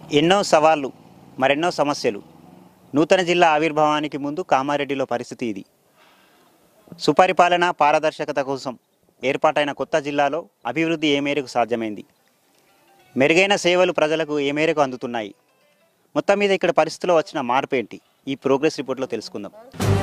ఎన్నో సవాళ్లు మరెన్నో సమస్యలు నూతన జిల్లా ఆవిర్భావానికి ముందు కామారెడ్డిలో పరిస్థితి ఇది సుపరిపాలన పారదర్శకత కోసం ఏర్పాటైన కొత్త జిల్లాలో అభివృద్ధి ఏ మేరకు సాధ్యమైంది మెరుగైన సేవలు ప్రజలకు ఏ మేరకు అందుతున్నాయి మొత్తం మీద ఇక్కడ పరిస్థితిలో వచ్చిన మార్పు ఏంటి ఈ ప్రోగ్రెస్ రిపోర్ట్లో తెలుసుకుందాం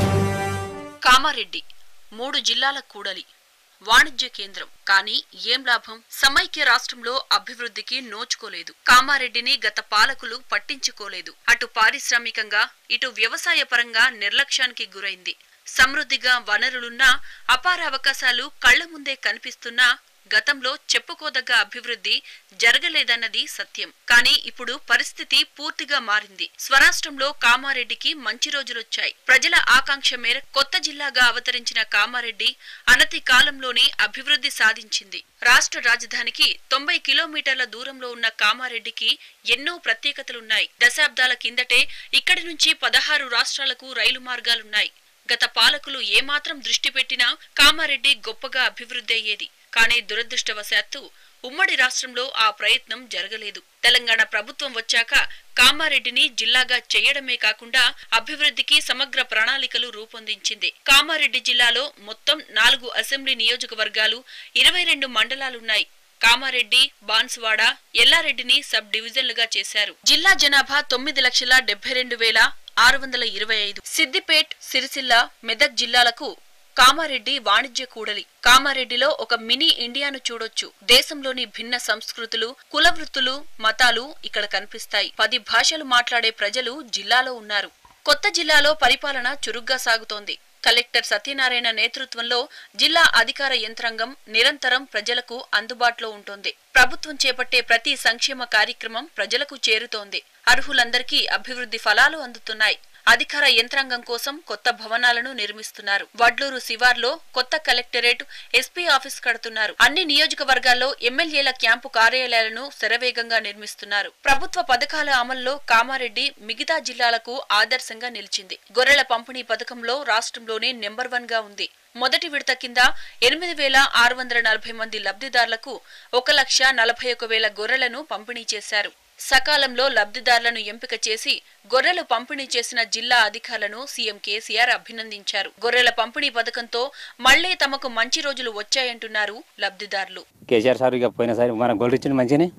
కామారెడ్డి మూడు జిల్లాల కూడలి వాణిజ్య కేంద్రం కానీ ఏం లాభం సమైక్య రాష్ట్రంలో అభివృద్ధికి నోచుకోలేదు కామారెడ్డిని గత పాలకులు పట్టించుకోలేదు అటు పారిశ్రామికంగా ఇటు వ్యవసాయ పరంగా నిర్లక్ష్యానికి గురైంది సమృద్ధిగా వనరులున్నా అపార అవకాశాలు కళ్ల ముందే కనిపిస్తున్నా గతంలో చెప్పుకోదగ్గ అభివృద్ధి జరగలేదన్నది సత్యం కానీ ఇప్పుడు పరిస్థితి పూర్తిగా మారింది స్వరాష్ట్రంలో కామారెడ్డికి మంచి రోజులొచ్చాయి ప్రజల ఆకాంక్ష మేర కొత్త జిల్లాగా అవతరించిన కామారెడ్డి అనతి కాలంలోనే అభివృద్ధి సాధించింది రాష్ట్ర రాజధానికి తొంభై కిలోమీటర్ల దూరంలో ఉన్న కామారెడ్డికి ఎన్నో ప్రత్యేకతలున్నాయి దశాబ్దాల కిందటే ఇక్కడి నుంచి పదహారు రాష్ట్రాలకు రైలు మార్గాలున్నాయి గత పాలకులు ఏమాత్రం దృష్టి పెట్టినా కామారెడ్డి గొప్పగా అభివృద్ధి అయ్యేది కానీ దురదృష్టవశాత్తు ఉమ్మడి రాష్ట్రంలో ఆ ప్రయత్నం జరగలేదు తెలంగాణ ప్రభుత్వం వచ్చాక కామారెడ్డిని జిల్లాగా చేయడమే కాకుండా అభివృద్ధికి సమగ్ర ప్రణాళికలు రూపొందించింది కామారెడ్డి జిల్లాలో మొత్తం నాలుగు అసెంబ్లీ నియోజకవర్గాలు ఇరవై రెండు మండలాలున్నాయి కామారెడ్డి బాన్సువాడ ఎల్లారెడ్డిని సబ్ డివిజన్లుగా చేశారు జిల్లా జనాభా తొమ్మిది లక్షల డెబ్బై రెండు వేల ఆరు వందల ఇరవై ఐదు సిద్దిపేట్ సిరిసిల్ల మెదక్ జిల్లాలకు కామారెడ్డి వాణిజ్య కూడలి కామారెడ్డిలో ఒక మినీ ఇండియాను చూడొచ్చు దేశంలోని భిన్న సంస్కృతులు కుల వృత్తులు మతాలు ఇక్కడ కనిపిస్తాయి పది భాషలు మాట్లాడే ప్రజలు జిల్లాలో ఉన్నారు కొత్త జిల్లాలో పరిపాలన చురుగ్గా సాగుతోంది కలెక్టర్ సత్యనారాయణ నేతృత్వంలో జిల్లా అధికార యంత్రాంగం నిరంతరం ప్రజలకు అందుబాటులో ఉంటుంది ప్రభుత్వం చేపట్టే ప్రతి సంక్షేమ కార్యక్రమం ప్రజలకు చేరుతోంది అర్హులందరికీ అభివృద్ధి ఫలాలు అందుతున్నాయి అధికార యంత్రాంగం కోసం కొత్త భవనాలను నిర్మిస్తున్నారు వడ్లూరు శివార్లో కొత్త కలెక్టరేట్ ఎస్పీ ఆఫీస్ కడుతున్నారు అన్ని నియోజకవర్గాల్లో ఎమ్మెల్యేల క్యాంపు కార్యాలయాలను శరవేగంగా నిర్మిస్తున్నారు ప్రభుత్వ పథకాల అమల్లో కామారెడ్డి మిగతా జిల్లాలకు ఆదర్శంగా నిలిచింది గొర్రెల పంపిణీ పథకంలో రాష్ట్రంలోనే నెంబర్ వన్ గా ఉంది మొదటి విడత కింద ఎనిమిది వేల ఆరు వందల నలభై మంది లబ్ధిదారులకు ఒక లక్ష నలభై ఒక వేల గొర్రెలను పంపిణీ చేశారు సకాలంలో లబ్ధిదారులను ఎంపిక చేసి గొర్రెలు పంపిణీ చేసిన జిల్లా అధికారులను సీఎం కేసీఆర్ అభినందించారు గొర్రెల పంపిణీ పథకంతో మళ్లీ తమకు మంచి రోజులు వచ్చాయంటున్నారు లబ్ధిదారులు కేసీఆర్ సార్ ఇక పోయినసారి మన గోల్డ్ ఇచ్చింది మంచిగానే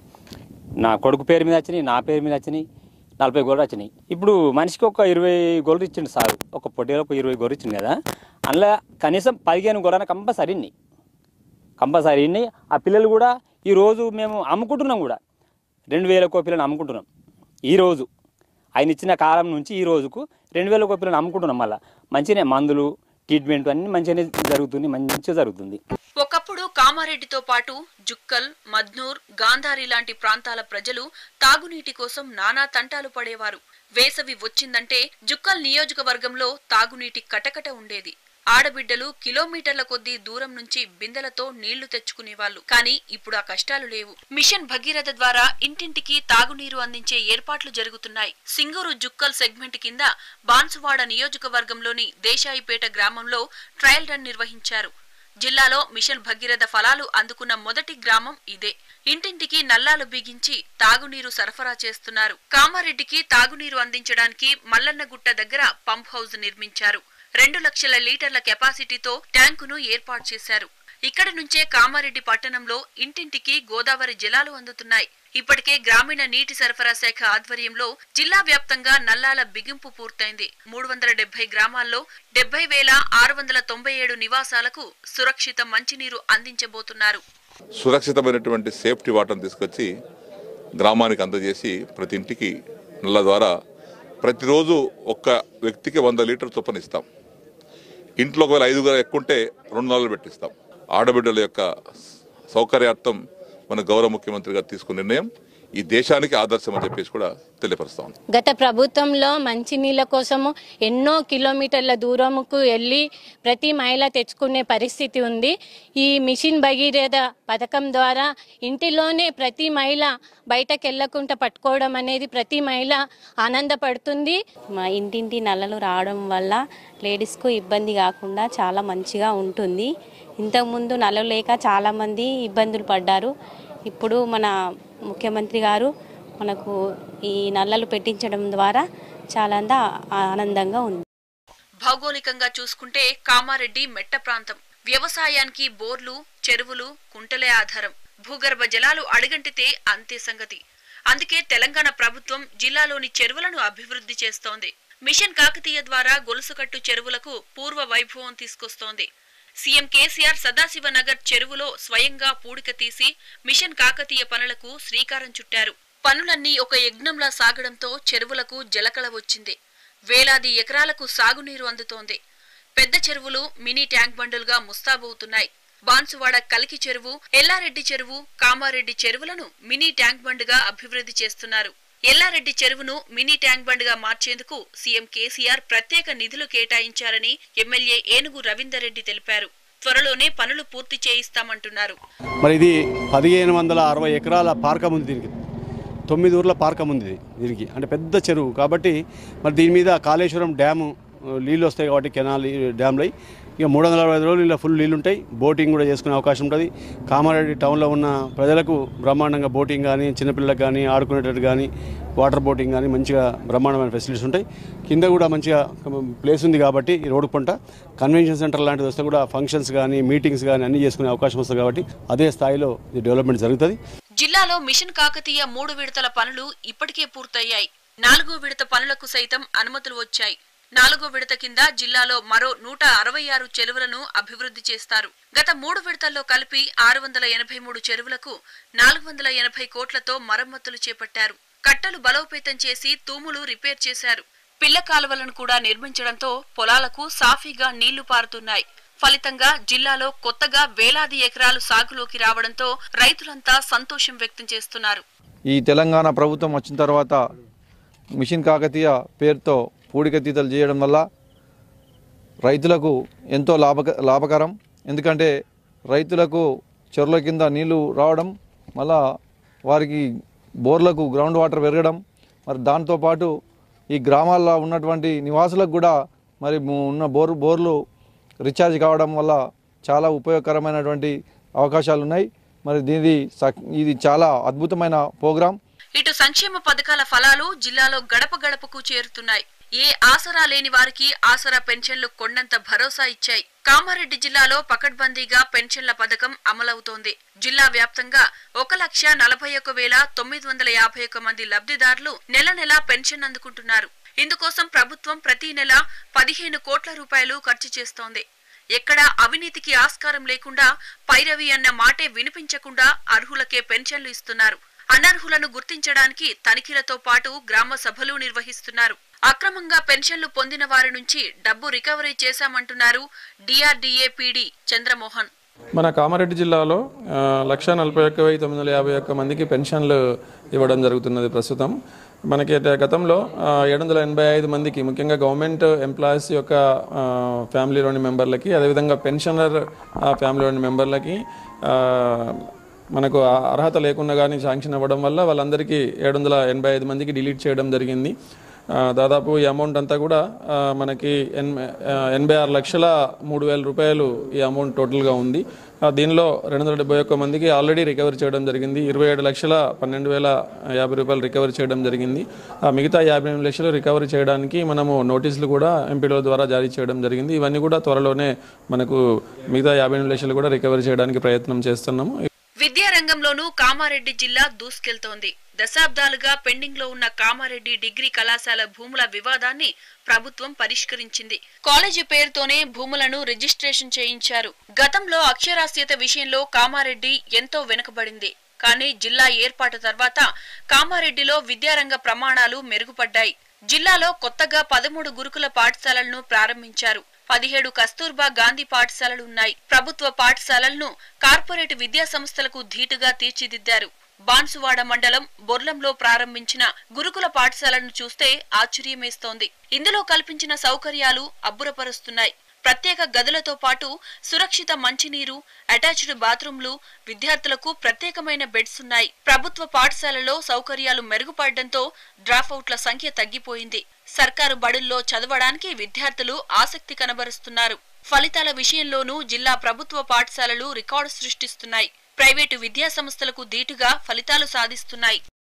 నా కొడుకు పేరు మీద వచ్చినాయి నా పేరు మీద వచ్చినాయి నలభై గోల్డ్ వచ్చినాయి ఇప్పుడు మనిషికి ఒక ఇరవై గోల్డ్ ఇచ్చిండు సార్ ఒక పొట్టేలో ఒక ఇరవై గోల్డ్ ఇచ్చింది కదా అందులో కనీసం పదిహేను గోళ్ళ కంపల్సరీ ఉన్నాయి కంపల్సరీ ఉన్నాయి ఆ పిల్లలు కూడా ఈరోజు మేము అమ్ముకుంటున్నాం కూడా రెండు వేల పిల్లలు అమ్ముకుంటున్నాం ఈరోజు ఆయన ఇచ్చిన కాలం నుంచి ఈ రోజుకు రెండు వేల పిల్లలు అమ్ముకుంటున్నాం మళ్ళీ మంచిగానే మందులు ట్రీట్మెంట్ అన్నీ మంచిగానే జరుగుతుంది మంచిగా జరుగుతుంది ఒకప్పుడు కామారెడ్డితో పాటు జుక్కల్ మద్నూర్ గాంధారి లాంటి ప్రాంతాల ప్రజలు తాగునీటి కోసం నానా తంటాలు పడేవారు వేసవి వచ్చిందంటే జుక్కల్ నియోజకవర్గంలో తాగునీటి కటకట ఉండేది ఆడబిడ్డలు కిలోమీటర్ల కొద్దీ దూరం నుంచి బిందెలతో నీళ్లు తెచ్చుకునేవాళ్లు కానీ ఇప్పుడు ఆ కష్టాలు లేవు మిషన్ భగీరథ ద్వారా ఇంటింటికి తాగునీరు అందించే ఏర్పాట్లు జరుగుతున్నాయి సింగూరు జుక్కల్ సెగ్మెంట్ కింద బాన్సువాడ నియోజకవర్గంలోని దేశాయిపేట గ్రామంలో ట్రయల్ రన్ నిర్వహించారు జిల్లాలో మిషన్ భగీరథ ఫలాలు అందుకున్న మొదటి గ్రామం ఇదే ఇంటింటికి నల్లాలు బిగించి తాగునీరు సరఫరా చేస్తున్నారు కామారెడ్డికి తాగునీరు అందించడానికి మల్లన్నగుట్ట దగ్గర పంప్ హౌస్ నిర్మించారు రెండు లక్షల లీటర్ల కెపాసిటీతో ట్యాంకును ఏర్పాటు చేశారు ఇక్కడి నుంచే కామారెడ్డి పట్టణంలో ఇంటింటికి గోదావరి జలాలు అందుతున్నాయి ఇప్పటికే గ్రామీణ నీటి సరఫరా శాఖ ఆధ్వర్యంలో జిల్లా వ్యాప్తంగా నల్లాల బిగింపు పూర్తయింది మూడు వందల డెబ్బై గ్రామాల్లో డెబ్బై వేల ఆరు వందల తొంభై ఏడు నివాసాలకు సురక్షిత మంచినీరు అందించబోతున్నారు సురక్షితమైనటువంటి సేఫ్టీ వాటర్ని తీసుకొచ్చి గ్రామానికి అందజేసి ప్రతి ఇంటికి నల్ల ద్వారా ప్రతిరోజు ఒక్క వ్యక్తికి వంద లీటర్ చొప్పున ఇస్తాం ఇంట్లో ఒకవేళ ఐదుగురు ఎక్కువ ఉంటే రెండు నెలలు పెట్టిస్తాం ఆడబిడ్డల యొక్క సౌకర్యార్థం మన గౌరవ ముఖ్యమంత్రి గారు తీసుకున్న నిర్ణయం ఈ దేశానికి ఆదర్శం అని చెప్పేసి కూడా తెలియపరుస్తాం గత ప్రభుత్వంలో మంచినీళ్ళ కోసము ఎన్నో కిలోమీటర్ల దూరముకు వెళ్ళి ప్రతి మహిళ తెచ్చుకునే పరిస్థితి ఉంది ఈ మిషన్ భగీరథ పథకం ద్వారా ఇంటిలోనే ప్రతి మహిళ బయటకు వెళ్లకుండా పట్టుకోవడం అనేది ప్రతి మహిళ ఆనందపడుతుంది మా ఇంటింటి నల్లలు రావడం వల్ల లేడీస్కు ఇబ్బంది కాకుండా చాలా మంచిగా ఉంటుంది ఇంతకుముందు నల్లలు లేక చాలామంది ఇబ్బందులు పడ్డారు ఇప్పుడు మన ముఖ్యమంత్రి గారు మనకు ఈ నల్లలు పెట్టించడం ద్వారా చాలా ఆనందంగా ఉంది భౌగోళికంగా చూసుకుంటే కామారెడ్డి మెట్ట ప్రాంతం వ్యవసాయానికి బోర్లు చెరువులు కుంటలే ఆధారం భూగర్భ జలాలు అడుగంటితే అంతే సంగతి అందుకే తెలంగాణ ప్రభుత్వం జిల్లాలోని చెరువులను అభివృద్ధి చేస్తోంది మిషన్ కాకతీయ ద్వారా గొలుసుకట్టు చెరువులకు పూర్వ వైభవం తీసుకొస్తోంది సీఎం కేసీఆర్ సదాశివనగర్ చెరువులో స్వయంగా పూడిక తీసి మిషన్ కాకతీయ పనులకు శ్రీకారం చుట్టారు పనులన్నీ ఒక యజ్ఞంలా సాగడంతో చెరువులకు జలకళ వచ్చింది వేలాది ఎకరాలకు సాగునీరు అందుతోంది పెద్ద చెరువులు మినీ ట్యాంక్ బండులుగా ముస్తాబవుతున్నాయి బాన్సువాడ కలికి చెరువు ఎల్లారెడ్డి చెరువు కామారెడ్డి చెరువులను మినీ ట్యాంక్ బండుగా అభివృద్ధి చేస్తున్నారు ఎల్లారెడ్డి చెరువును మినీ ట్యాంక్ బండ్గా మార్చేందుకు సీఎం కేసీఆర్ ప్రత్యేక నిధులు కేటాయించారని ఎమ్మెల్యే ఏనుగు రవీందర్ రెడ్డి తెలిపారు త్వరలోనే పనులు పూర్తి చేయిస్తామంటున్నారు మరి ఇది పదిహేను వందల అరవై ఎకరాల పార్కం ఉంది దీనికి తొమ్మిది ఊర్ల పార్కం ఉంది ఇది దీనికి అంటే పెద్ద చెరువు కాబట్టి మరి దీని మీద కాళేశ్వరం డ్యాము ఆ, నీళ్ళు వస్తాయి కాబట్టి కెనాల్ డ్యామ్లో ఇక మూడు వందల అరవై రోజులు ఇలా ఫుల్ నీళ్ళు ఉంటాయి బోటింగ్ కూడా చేసుకునే అవకాశం ఉంటుంది కామారెడ్డి టౌన్లో ఉన్న ప్రజలకు బ్రహ్మాండంగా బోటింగ్ కానీ చిన్నపిల్లలకు కానీ ఆడుకునేటట్టు కానీ వాటర్ బోటింగ్ కానీ మంచిగా బ్రహ్మాండమైన ఫెసిలిటీస్ ఉంటాయి కింద కూడా మంచిగా ప్లేస్ ఉంది కాబట్టి ఈ రోడ్డు పంట కన్వెన్షన్ సెంటర్ లాంటిది వస్తే కూడా ఫంక్షన్స్ కానీ మీటింగ్స్ కానీ అన్నీ చేసుకునే అవకాశం వస్తుంది కాబట్టి అదే స్థాయిలో ఇది డెవలప్మెంట్ జరుగుతుంది జిల్లాలో మిషన్ కాకతీయ మూడు విడతల పనులు ఇప్పటికే పూర్తయ్యాయి నాలుగో విడత పనులకు సైతం అనుమతులు వచ్చాయి నాలుగో విడత కింద జిల్లాలో మరో నూట అరవై ఆరు చెరువులను అభివృద్ధి చేస్తారు గత మూడు విడతల్లో కలిపి ఆరు వందల ఎనభై మూడు చెరువులకు నాలుగు వందల ఎనభై కోట్లతో మరమ్మతులు చేపట్టారు కట్టలు బలోపేతం చేసి తూములు రిపేర్ చేశారు పిల్ల కాలువలను కూడా నిర్మించడంతో పొలాలకు సాఫీగా నీళ్లు పారుతున్నాయి ఫలితంగా జిల్లాలో కొత్తగా వేలాది ఎకరాలు సాగులోకి రావడంతో రైతులంతా సంతోషం వ్యక్తం చేస్తున్నారు ఈ తెలంగాణ ప్రభుత్వం వచ్చిన తర్వాత మిషన్ కాకతీయ పేరుతో పూడికతీతలు చేయడం వల్ల రైతులకు ఎంతో లాభక లాభకరం ఎందుకంటే రైతులకు చెరువుల కింద నీళ్లు రావడం మళ్ళా వారికి బోర్లకు గ్రౌండ్ వాటర్ పెరగడం మరి దాంతోపాటు ఈ గ్రామాల్లో ఉన్నటువంటి నివాసులకు కూడా మరి ము- ఉన్న బోర్ బోర్లు రీఛార్జ్ కావడం వల్ల చాలా ఉపయోగకరమైనటువంటి అవకాశాలు ఉన్నాయి మరి దీనిది సక్- ఇది చాలా అద్భుతమైన ప్రోగ్రాం ఇటు సంక్షేమ పథకాల ఫలాలు జిల్లాలో గడప గడపకు చేరుతున్నాయి ఏ ఆసరా లేని వారికి ఆసరా పెన్షన్లు కొండంత భరోసా ఇచ్చాయి కామారెడ్డి జిల్లాలో పకడ్బందీగా పెన్షన్ల పథకం అమలవుతోంది జిల్లా వ్యాప్తంగా ఒక లక్ష నలభై ఒక వేల తొమ్మిది వందల యాభై ఒక్క మంది లబ్ధిదారులు నెల నెల పెన్షన్ అందుకుంటున్నారు ఇందుకోసం ప్రభుత్వం ప్రతి నెల పదిహేను కోట్ల రూపాయలు ఖర్చు చేస్తోంది ఎక్కడా అవినీతికి ఆస్కారం లేకుండా పైరవి అన్న మాటే వినిపించకుండా అర్హులకే పెన్షన్లు ఇస్తున్నారు అనర్హులను గుర్తించడానికి తనిఖీలతో పాటు గ్రామ సభలు నిర్వహిస్తున్నారు అక్రమంగా పెన్షన్లు పొందిన వారి నుంచి డబ్బు రికవరీ చేశామంటున్నారు డిఆర్డీఏ పీడీ చంద్రమోహన్ మన కామారెడ్డి జిల్లాలో ఆ, లక్ష నలభై ఒక్క వెయ్యి తొమ్మిది వందల యాభై ఒక్క మందికి పెన్షన్లు ఇవ్వడం జరుగుతున్నది ప్రస్తుతం మనకి అయితే గతంలో ఏడు వందల ఎనభై ఐదు మందికి ముఖ్యంగా గవర్నమెంట్ ఎంప్లాయీస్ యొక్క ఆ, ఫ్యామిలీలోని మెంబర్లకి అదేవిధంగా పెన్షనర్ ఆ, ఫ్యామిలీలోని మెంబర్లకి ఆ, మనకు ఆ అర్హత లేకుండా కానీ శాంక్షన్ అవ్వడం వల్ల వాళ్ళందరికీ ఏడు వందల ఎనభై ఐదు మందికి డిలీట్ చేయడం జరిగింది ఆ, దాదాపు ఈ అమౌంట్ అంతా కూడా ఆ, మనకి ఎన్ ఆ, ఎనభై ఆరు లక్షల మూడు వేల రూపాయలు ఈ అమౌంట్ టోటల్గా ఉంది ఆ, దీనిలో రెండు వందల డెబ్బై ఒక్క మందికి ఆల్రెడీ రికవర్ చేయడం జరిగింది ఇరవై ఏడు లక్షల పన్నెండు వేల యాభై రూపాయలు రికవర్ చేయడం జరిగింది ఆ, మిగతా యాభై ఎనిమిది లక్షలు రికవరీ చేయడానికి మనము నోటీసులు కూడా ఎంపీల ద్వారా జారీ చేయడం జరిగింది ఇవన్నీ కూడా త్వరలోనే మనకు మిగతా యాభై ఎనిమిది లక్షలు కూడా రికవరీ చేయడానికి ప్రయత్నం చేస్తున్నాము విద్యారంగంలోనూ కామారెడ్డి జిల్లా దూసుకెళ్తోంది దశాబ్దాలుగా పెండింగ్ లో ఉన్న కామారెడ్డి డిగ్రీ కళాశాల భూముల వివాదాన్ని ప్రభుత్వం పరిష్కరించింది కాలేజీ పేరుతోనే భూములను రిజిస్ట్రేషన్ చేయించారు గతంలో అక్షరాస్యత విషయంలో కామారెడ్డి ఎంతో వెనుకబడింది కానీ జిల్లా ఏర్పాటు తర్వాత కామారెడ్డిలో విద్యారంగ ప్రమాణాలు మెరుగుపడ్డాయి జిల్లాలో కొత్తగా పదమూడు గురుకుల పాఠశాలలను ప్రారంభించారు పదిహేడు కస్తూర్బా గాంధీ పాఠశాలలు ఉన్నాయి ప్రభుత్వ పాఠశాలలను కార్పొరేట్ విద్యా సంస్థలకు ధీటుగా తీర్చిదిద్దారు బాన్సువాడ మండలం బొర్లంలో ప్రారంభించిన గురుకుల పాఠశాలను చూస్తే ఆశ్చర్యమేస్తోంది ఇందులో కల్పించిన సౌకర్యాలు అబ్బురపరుస్తున్నాయి ప్రత్యేక గదులతో పాటు సురక్షిత మంచినీరు అటాచ్డ్ బాత్రూంలు విద్యార్థులకు ప్రత్యేకమైన బెడ్స్ ఉన్నాయి ప్రభుత్వ పాఠశాలలో సౌకర్యాలు మెరుగుపడడంతో డ్రాపౌట్ల సంఖ్య తగ్గిపోయింది సర్కారు బడుల్లో చదవడానికి విద్యార్థులు ఆసక్తి కనబరుస్తున్నారు ఫలితాల విషయంలోనూ జిల్లా ప్రభుత్వ పాఠశాలలు రికార్డు సృష్టిస్తున్నాయి ప్రైవేటు విద్యా సంస్థలకు ధీటుగా ఫలితాలు సాధిస్తున్నాయి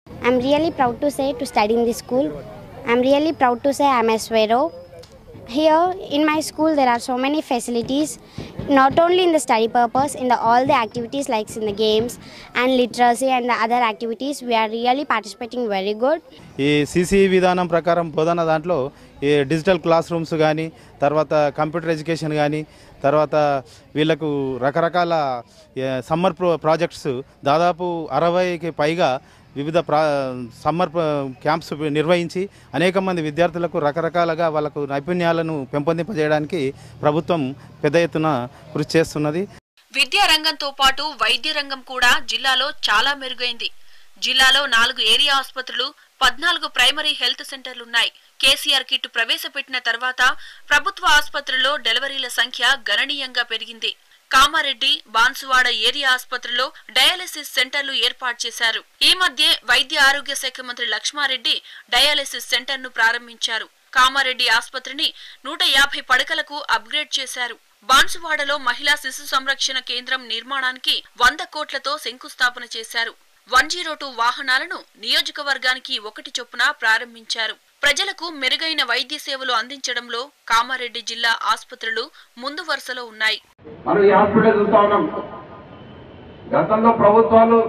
I'm really proud to say to study in this school. I'm really proud to say I'm a Swero. Here in my school there are so many facilities, not only in the study purpose, in the all the activities like in the games and literacy and the other activities. We are really participating very good. ఈ CC విధానం ప్రకారం బోధన దాంట్లో ఈ digital class rooms కానీ తర్వాత computer education కానీ తర్వాత వీళ్ళకు రకరకాల ఏ, సమ్మర్ ప్రో ప్రాజెక్ట్స్ దాదాపు అరవైకి పైగా వివిధ ప్రా సమ్మర్ ప్ర- క్యాంప్స్ నిర్వహించి అనేక మంది విద్యార్థులకు రకరకాలుగా వాళ్ళకు నైపుణ్యాలను పెంపొందింపజేయడానికి ప్రభుత్వం పెద్ద ఎత్తున కృషి చేస్తున్నది విద్యా రంగంతో పాటు వైద్య రంగం కూడా జిల్లాలో చాలా మెరుగైంది జిల్లాలో నాలుగు ఏరియా ఆసుపత్రులు పద్నాలుగు ప్రైమరీ హెల్త్ సెంటర్లున్నాయి కేసీఆర్ కిట్ ప్రవేశపెట్టిన తర్వాత ప్రభుత్వ ఆసుపత్రుల్లో డెలివరీల సంఖ్య గణనీయంగా పెరిగింది కామారెడ్డి బాన్సువాడ ఏరియా ఆసుపత్రిలో డయాలసిస్ సెంటర్లు ఏర్పాటు చేశారు ఈ మధ్య వైద్య ఆరోగ్య శాఖ మంత్రి లక్ష్మారెడ్డి డయాలసిస్ సెంటర్ను ప్రారంభించారు కామారెడ్డి ఆసుపత్రిని నూట యాభై పడకలకు అప్గ్రేడ్ చేశారు బాన్సువాడలో మహిళా శిశు సంరక్షణ కేంద్రం నిర్మాణానికి వంద కోట్లతో శంకుస్థాపన చేశారు వన్ జీరో టూ వాహనాలను నియోజకవర్గానికి ఒకటి చొప్పున ప్రారంభించారు ప్రజలకు మెరుగైన వైద్య సేవలు అందించడంలో కామారెడ్డి జిల్లా ఆసుపత్రులు ముందు వరుసలో ఉన్నాయి మనం ఈ హాస్పిటల్ చూస్తా ఉన్నాం గతంలో ప్రభుత్వాలు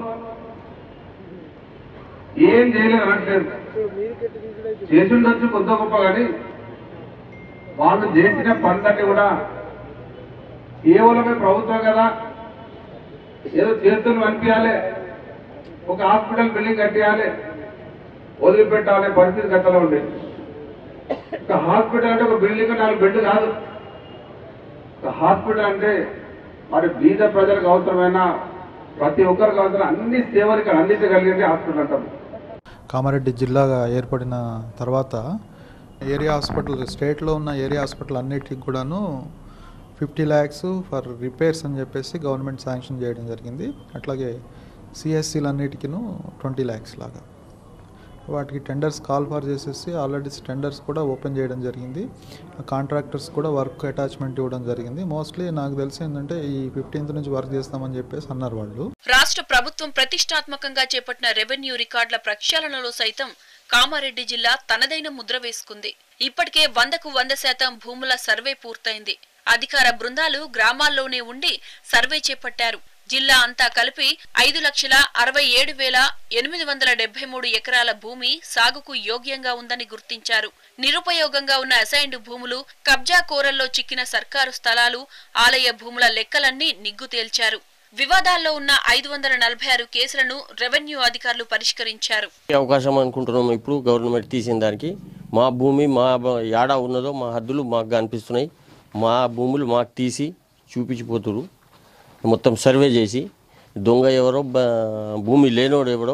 ఏం చేయలేదు అనట్లేదు చేసి ఉండొచ్చు కొంత గొప్ప కానీ వాళ్ళు చేసిన పనులన్నీ కూడా కేవలమే ప్రభుత్వం కదా ఏదో చేతులు అనిపించాలి ఒక హాస్పిటల్ బిల్డింగ్ కట్టియాలి వదిలిపెట్టాలనే పరిస్థితి గతంలో ఉండేది ఒక హాస్పిటల్ అంటే ఒక బిల్డింగ్ నాలుగు బెడ్ కాదు ఒక హాస్పిటల్ అంటే మరి బీద ప్రజలకు అవసరమైన ప్రతి ఒక్కరికి అవసరం అన్ని సేవలు ఇక్కడ అందించగలిగింది హాస్పిటల్ అంటాం కామారెడ్డి జిల్లాగా ఏర్పడిన తర్వాత ఏరియా హాస్పిటల్ స్టేట్లో ఉన్న ఏరియా హాస్పిటల్ అన్నిటికి కూడాను ఫిఫ్టీ ల్యాక్స్ ఫర్ రిపేర్స్ అని చెప్పేసి గవర్నమెంట్ శాంక్షన్ చేయడం జరిగింది అట్లాగే సిఎస్సీలు అన్నిటికీను ట్వంటీ ల్యాక్స్ లాగా వాటికి టెండర్స్ కాల్ ఫర్ చేసేసి ఆల్రెడీ టెండర్స్ కూడా ఓపెన్ చేయడం జరిగింది కాంట్రాక్టర్స్ కూడా వర్క్ అటాచ్మెంట్ ఇవ్వడం జరిగింది మోస్ట్లీ నాకు తెలిసి ఏంటంటే ఈ ఫిఫ్టీన్త్ నుంచి వర్క్ చేస్తామని చెప్పేసి అన్నారు వాళ్ళు రాష్ట్ర ప్రభుత్వం ప్రతిష్టాత్మకంగా చేపట్టిన రెవెన్యూ రికార్డుల ప్రక్షాళనలో సైతం కామారెడ్డి జిల్లా తనదైన ముద్ర వేసుకుంది ఇప్పటికే వందకు వంద శాతం భూముల సర్వే పూర్తయింది అధికార బృందాలు గ్రామాల్లోనే ఉండి సర్వే చేపట్టారు జిల్లా అంతా కలిపి ఐదు లక్షల అరవై ఏడు వేల ఎనిమిది వందల డెబ్బై మూడు ఎకరాల భూమి సాగుకు యోగ్యంగా ఉందని గుర్తించారు నిరుపయోగంగా ఉన్న అసైన్డ్ భూములు కబ్జా కోరల్లో చిక్కిన సర్కారు స్థలాలు ఆలయ భూముల లెక్కలన్నీ నిగ్గు తేల్చారు వివాదాల్లో ఉన్న ఐదు వందల నలభై ఆరు కేసులను రెవెన్యూ అధికారులు పరిష్కరించారు ఈ అవకాశం అనుకుంటున్నాము ఇప్పుడు గవర్నమెంట్ తీసిన దానికి మా భూమి మా బ- యాడ ఉన్నదో మా హద్దులు మాకు కనిపిస్తున్నాయి మా భూములు మాకు తీసి చూపించిపోతురు మొత్తం సర్వే చేసి దొంగ ఎవరో బ- భూమి లేనోడు ఎవడో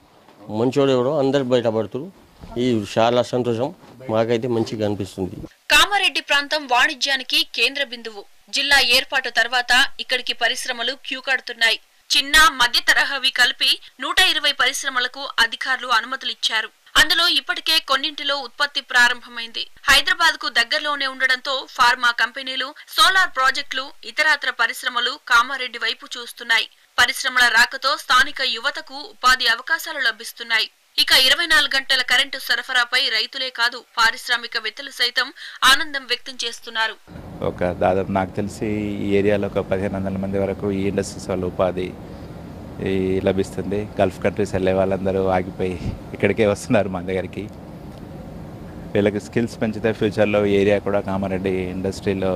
మంచోడు ఎవడో అందరు బయటపడుతురు ఈ చాలా సంతోషం మాకైతే మంచిగా అనిపిస్తుంది కామారెడ్డి ప్రాంతం వాణిజ్యానికి కేంద్ర బిందువు జిల్లా ఏర్పాటు తర్వాత ఇక్కడికి పరిశ్రమలు క్యూ కడుతున్నాయి చిన్న మధ్య తరహావి కలిపి నూట ఇరవై పరిశ్రమలకు అధికారులు అనుమతులిచ్చారు అందులో ఇప్పటికే కొన్నింటిలో ఉత్పత్తి ప్రారంభమైంది హైదరాబాద్ కు దగ్గరలోనే ఉండడంతో ఫార్మా కంపెనీలు సోలార్ ప్రాజెక్టులు ఇతరాత్ర పరిశ్రమలు కామారెడ్డి వైపు చూస్తున్నాయి పరిశ్రమల రాకతో స్థానిక యువతకు ఉపాధి అవకాశాలు లభిస్తున్నాయి ఇక ఇరవై నాలుగు గంటల కరెంటు సరఫరాపై రైతులే కాదు పారిశ్రామికవేత్తలు సైతం ఆనందం వ్యక్తం చేస్తున్నారు ఒక దాదాపు నాకు తెలిసి ఈ ఏరియాలో ఒక పదిహేను వందల మంది వరకు ఈ ఇండస్ట్రీస్ వల్ల ఉపాధి ఈ లభిస్తుంది గల్ఫ్ కంట్రీస్ వెళ్ళే వాళ్ళందరూ ఆగిపోయి ఇక్కడికే వస్తున్నారు మన దగ్గరికి వీళ్ళకి స్కిల్స్ పెంచితే ఫ్యూచర్లో ఈ ఏరియా కూడా కామారెడ్డి ఇండస్ట్రీలో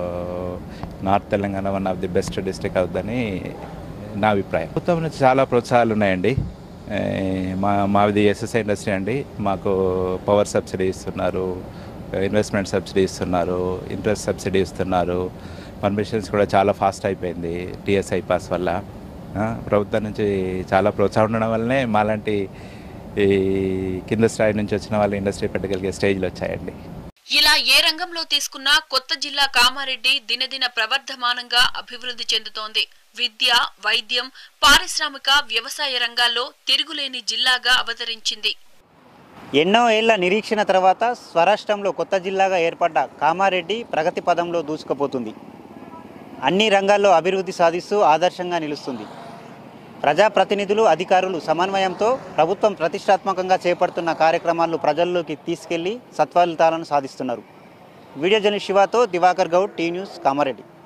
north Telangana one of the best district అవుతుందని నా అభిప్రాయం ప్రభుత్వం నుంచి చాలా ప్రోత్సాహాలు ఉన్నాయండి ఏ, మా మాది ఎస్ఎస్ఐ ఇండస్ట్రీ అండి మాకు పవర్ సబ్సిడీ ఇస్తున్నారు ఇన్వెస్ట్మెంట్ సబ్సిడీ ఇస్తున్నారు ఇంట్రెస్ట్ సబ్సిడీ ఇస్తున్నారు పర్మిషన్స్ కూడా చాలా ఫాస్ట్ అయిపోయింది టీఎస్ఐ పాస్ వల్ల ఆ, ప్రభుత్వం నుంచి చాలా ప్రోత్సాహం ఉండడం వల్లనే మాలాంటి ఈ కింద స్థాయి నుంచి వచ్చిన వాళ్ళు ఇండస్ట్రీ పెట్టగలిగే స్టేజ్లో వచ్చాయండి ఇలా ఏ రంగంలో తీసుకున్నా కొత్త జిల్లా కామారెడ్డి దినదిన ప్రవర్ధమానంగా అభివృద్ధి చెందుతోంది విద్య వైద్యం పారిశ్రామిక వ్యవసాయ రంగాల్లో తిరుగులేని జిల్లాగా అవతరించింది ఎన్నో ఏళ్ల నిరీక్షణ తర్వాత స్వరాష్ట్రంలో కొత్త జిల్లాగా ఏర్పడ్డ కామారెడ్డి ప్రగతి పదంలో దూసుకుపోతుంది అన్ని రంగాల్లో అభివృద్ధి సాధిస్తూ ఆదర్శంగా నిలుస్తుంది ప్రజాప్రతినిధులు అధికారులు సమన్వయంతో ప్రభుత్వం ప్రతిష్టాత్మకంగా చేపడుతున్న కార్యక్రమాలను ప్రజల్లోకి తీసుకెళ్లి సత్ఫలితాలను సాధిస్తున్నారు వీడియో జర్నలిస్ట్ శివాతో దివాకర్ గౌడ్ టీ న్యూస్ కామారెడ్డి